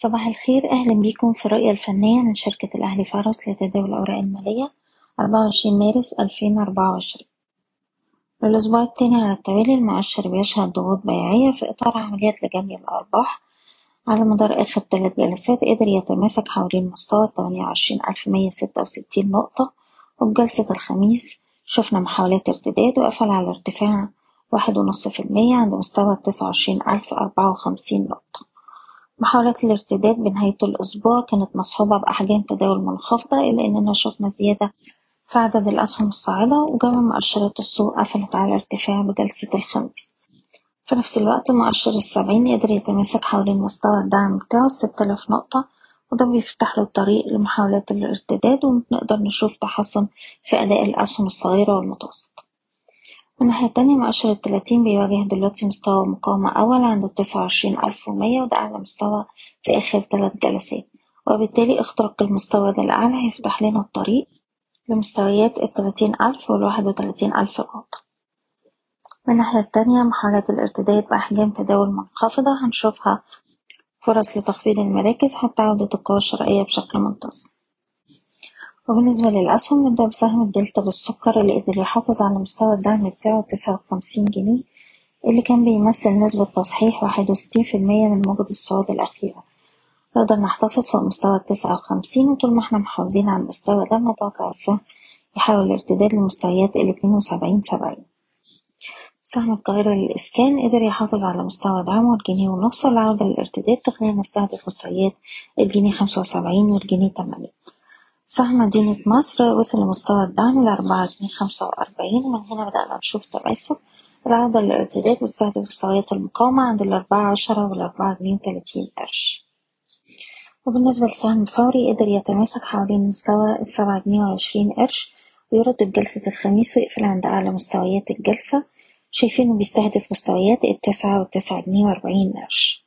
صباح الخير أهلا بيكم في الرؤية الفنية من شركة الأهلي فارس لتداول الأوراق المالية أربعة وعشرين مارس ألفين أربعة وعشرين للأسبوع التاني على التوالي المؤشر بيشهد ضغوط بيعية في إطار عمليات لجني الأرباح على مدار آخر ثلاث جلسات قدر يتماسك حوالين مستوى التمانية وعشرين ألف مية ستة وستين نقطة وبجلسة الخميس شفنا محاولات ارتداد وقفل على ارتفاع واحد ونص في المية عند مستوى التسعة وعشرين ألف أربعة وخمسين نقطة محاولات الارتداد بنهاية الأسبوع كانت مصحوبة بأحجام تداول منخفضة إلا إننا شفنا زيادة في عدد الأسهم الصاعدة وجميع مؤشرات السوق قفلت على ارتفاع بجلسة الخميس في نفس الوقت مؤشر السبعين قدر يتماسك حوالين مستوى الدعم بتاعه ستة آلاف نقطة وده بيفتح له الطريق لمحاولات الارتداد ونقدر نشوف تحسن في أداء الأسهم الصغيرة والمتوسطة من الناحية التانية مؤشر التلاتين بيواجه دلوقتي مستوى مقاومة أول عند التسعة وعشرين ألف ومية وده أعلى مستوى في آخر تلات جلسات وبالتالي اختراق المستوى ده الأعلى هيفتح لنا الطريق لمستويات التلاتين ألف والواحد وتلاتين ألف نقطة من الناحية التانية محاولات الارتداد بأحجام تداول منخفضة هنشوفها فرص لتخفيض المراكز حتى عودة القوى الشرائية بشكل منتظم وبالنسبة للأسهم نبدأ بسهم الدلتا بالسكر اللي قدر يحافظ على مستوى الدعم بتاعه تسعة وخمسين جنيه اللي كان بيمثل نسبة تصحيح واحد وستين في المية من موجة الصعود الأخيرة نقدر نحتفظ فوق مستوى التسعة وخمسين وطول ما احنا محافظين على المستوى ده نتوقع السهم يحاول الارتداد لمستويات الاتنين وسبعين سبعين سهم القاهرة للإسكان قدر يحافظ على مستوى دعمه الجنيه ونص والعودة للارتداد تخلينا نستهدف مستويات الجنيه خمسة وسبعين والجنيه تمانين سهم مدينة مصر وصل لمستوى الدعم لأربعة جنيه خمسة وأربعين ومن هنا بدأنا نشوف تماسك العودة للارتداد بتستهدف مستويات المقاومة عند الأربعة عشرة والأربعة جنيه وتلاتين قرش وبالنسبة للسهم الفوري قدر يتماسك حوالين مستوى السبعة جنيه وعشرين قرش ويرد بجلسة الخميس ويقفل عند أعلى مستويات الجلسة شايفينه بيستهدف مستويات التسعة والتسعة جنيه وأربعين قرش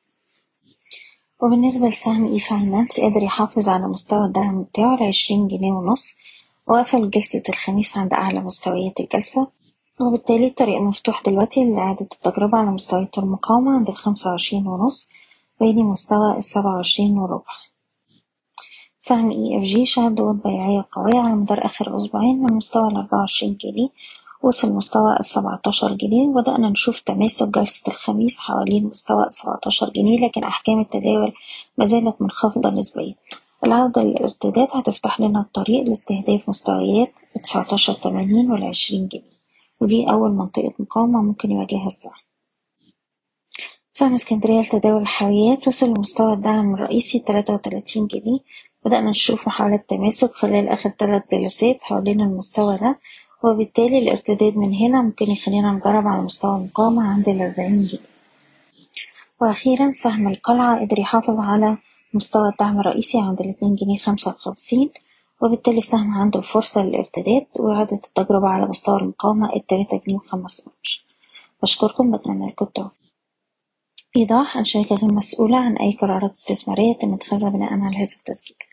وبالنسبة لسهم إي فاينانس قدر يحافظ على مستوى الدعم بتاعه لعشرين جنيه ونص وقفل جلسة الخميس عند أعلى مستويات الجلسة وبالتالي الطريق مفتوح دلوقتي لإعادة التجربة على مستويات المقاومة عند الخمسة وعشرين ونص ويلي مستوى السبعة وعشرين وربع سهم اي اف جي شهد ضغوط بيعية قوية على مدار آخر أسبوعين من مستوى الأربعة وعشرين جنيه وصل مستوى السبعتاشر جنيه وبدأنا نشوف تماسك جلسة الخميس حوالين مستوى السبعتاشر جنيه لكن أحجام التداول مازالت منخفضة نسبيا العودة للارتداد هتفتح لنا الطريق لاستهداف مستويات التسعتاشر تمانين والعشرين جنيه ودي أول منطقة مقاومة ممكن يواجهها السهم سهم اسكندرية لتداول الحاويات وصل لمستوى الدعم الرئيسي تلاتة وتلاتين جنيه بدأنا نشوف محاولات تماسك خلال آخر تلات جلسات حوالين المستوى ده وبالتالي الارتداد من هنا ممكن يخلينا نجرب على مستوى المقاومة عند الأربعين جنيه وأخيرا سهم القلعة قدر يحافظ على مستوى الدعم الرئيسي عند الاتنين جنيه خمسة وخمسين وبالتالي السهم عنده فرصة للارتداد وإعادة التجربة على مستوى المقاومة التلاتة جنيه وخمس قرش بشكركم بتمنى لكم التوفيق إيضاح الشركة غير مسؤولة عن أي قرارات استثمارية تم اتخاذها بناء على هذا التسجيل